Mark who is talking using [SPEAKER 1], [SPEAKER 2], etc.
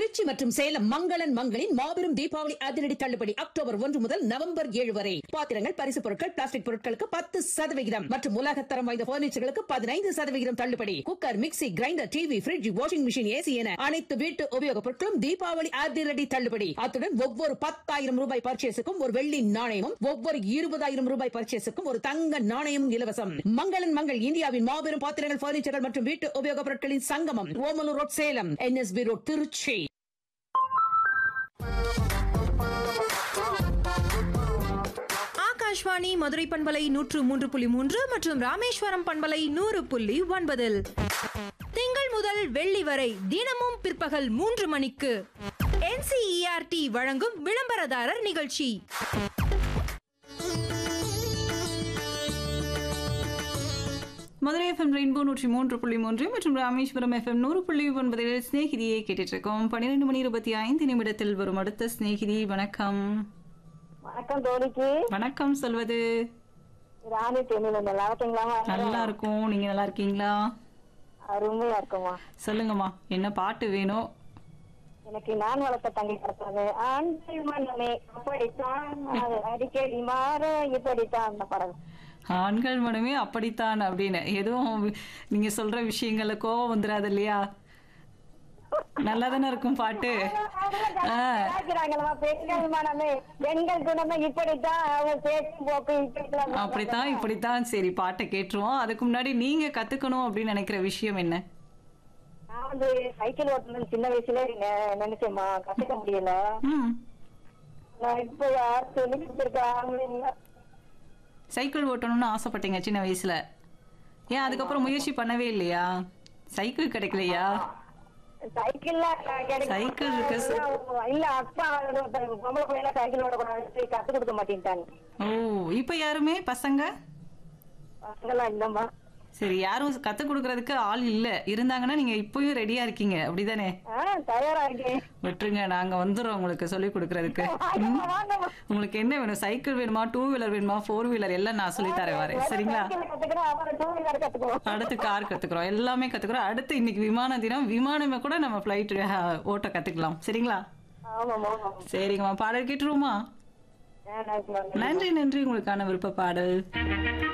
[SPEAKER 1] திருச்சி மற்றும் சேலம் மங்களன் மங்களின் மாபெரும் தீபாவளி அதிரடி தள்ளுபடி அக்டோபர் ஒன்று முதல் நவம்பர் ஏழு வரை பாத்திரங்கள் பரிசு பொருட்கள் பிளாஸ்டிக் பொருட்களுக்கு பத்து சதவிகிதம் மற்றும் உலகத்தரம் வாய்ந்த பர்னிச்சர்களுக்கு பதினைந்து சதவிகிதம் தள்ளுபடி cooker mixie grinder TV fridge washing machine AC என அனைத்து வீட்டு உபயோகப் பொருட்களும் தீபாவளி அதிரடி தள்ளுபடி அத்துடன் ஒவ்வொரு பத்தாயிரம் ரூபாய் பர்ச்சேஸுக்கும் ஒரு வெள்ளி நாணயமும் ஒவ்வொரு இருபதாயிரம் ரூபாய் பர்ச்சேஸுக்கும் ஒரு தங்க நாணயமும் இலவசம் மங்களன் மங்கள் இந்தியாவின் மாபெரும் பாத்திரங்கள் பர்னிச்சர்கள் மற்றும் வீட்டு உபயோகப் பொருட்களின் சங்கமம் Omalur road Salem NSB road Tiruchi
[SPEAKER 2] Akashvani Madurai பண்பலை நூற்று மூன்று புள்ளி மூன்று மற்றும் ராமேஸ்வரம் பண்பலை நூறு புள்ளி ஒன்பதில் திங்கள் முதல் வெள்ளி வரை தினமும் பிற்பகல் மூன்று மணிக்கு என்சிஇஆர்டி வழங்கும் விளம்பரதாரர் நிகழ்ச்சி
[SPEAKER 3] மதுரை எஃப்எம் ரெயின்போ நூற்றி மூன்று புள்ளி மூன்று மற்றும் ராமேஸ்வரம் எஃப்எம் நூறு புள்ளி ஒன்பதில் ஸ்நேகிதியை கேட்டுட்டு இருக்கோம் பன்னிரெண்டு மணி இருபத்தி ஐந்து நிமிடத்தில் வரும் அடுத்த ஸ்நேகிதி வணக்கம்
[SPEAKER 4] வணக்கம் தோழிக்கு
[SPEAKER 3] வணக்கம் சொல்வது
[SPEAKER 4] ராணி தென்னில நல்லா இருக்கீங்களாமா
[SPEAKER 3] நல்லா இருக்கும் நீங்க நல்லா இருக்கீங்களா
[SPEAKER 4] அருமையா இருக்குமா
[SPEAKER 3] சொல்லுங்கம்மா என்ன பாட்டு வேணும்
[SPEAKER 4] எனக்கு நான் வளர்த்த தங்கை கிடப்பாங்க ஆண்கள் மனமே அப்படித்தான் அது அடிக்கடி மாற இப்படித்தான் அந்த படம்
[SPEAKER 3] ஆண்கள் மனமே அப்படித்தான் அப்படின்னு எதுவும் நீங்க சொல்ற விஷயங்கள்ல கோவம் வந்துடாது இல்லையா நல்லா தானே இருக்கும் பாட்டு ஆ
[SPEAKER 4] கேட்கிறாங்களா பெண்கள் மனமே பெண்கள் குணமே இப்படித்தான் அவங்க பேச்சும் போக்கு இப்படித்தான்
[SPEAKER 3] அப்படித்தான் இப்படித்தான் சரி பாட்டை கேட்டுருவோம் அதுக்கு முன்னாடி நீங்க கத்துக்கணும் அப்படின்னு நினைக்கிற விஷயம் என்ன
[SPEAKER 4] நான் வந்து சைக்கிள் ஓட்டணும் சின்ன வயசுல நெ- நினைச்சேம்மா கத்துக்க முடியல
[SPEAKER 3] ம்
[SPEAKER 4] நான் இப்போ யார் சொல்லி கொடுத்துருக்காங்க
[SPEAKER 3] சைக்கிள் ஓட்டணும்னு ஆசைப்பட்டீங்க சின்ன வயசுல ஏன் அதுக்கப்புறம் முயற்சி பண்ணவே இல்லையா சைக்கிள் கிடைக்கலையா
[SPEAKER 4] சைக்கிள்ல கிடைக்கும்
[SPEAKER 3] சைக்கிள் இருக்கு சார்.
[SPEAKER 4] இல்ல அப்பா பொம்பளை பிள்ளைல சைக்கிள் ஓடக்கூடாது கத்து கொடுக்க மாட்டேன்ட்டாங்க
[SPEAKER 3] ஓ இப்போ யாருமே பசங்க
[SPEAKER 4] பசங்கெல்லாம் இல்லம்மா
[SPEAKER 3] சரி யாரும் கத்து கொடுக்கறதுக்கு ஆள் இல்ல இருந்தாங்கன்னா நீங்க இப்பயும் ரெடியா இருக்கீங்க அப்படிதானே
[SPEAKER 4] ஆஹ் தயாரா இருக்கேன்
[SPEAKER 3] விட்டுருங்க நாங்க வந்துடுறோம் உங்களுக்கு சொல்லி கொடுக்கறதுக்கு
[SPEAKER 4] வாங்கம்மா, வாங்கம்மா.
[SPEAKER 3] உங்களுக்கு என்ன வேணும் சைக்கிள் வேணுமா டூ வீலர் வேணுமா ஃபோர் வீலர் எல்லாம் நான் சொல்லி தரேன் வரேன் சரிங்களா
[SPEAKER 4] சைக்கிள் கத்துக்கிறோம் அப்புறம் டூ வீலர் கத்துக்குவோம்
[SPEAKER 3] அடுத்து கார் கத்துக்கிறோம் எல்லாமே கத்துக்கிறோம் அடுத்து இன்னைக்கு விமான தினம் விமானமே கூட நம்ம ஃபிளைட் ஓட்ட கத்துக்கலாம் சரிங்களா
[SPEAKER 4] ஆமாம்மா ஆமாம்
[SPEAKER 3] சரிங்கம்மா பாடல் கேட்டுருவோமா
[SPEAKER 4] ஆ, நான்
[SPEAKER 3] நன்றி நன்றி உங்களுக்கான விருப்ப பாடல்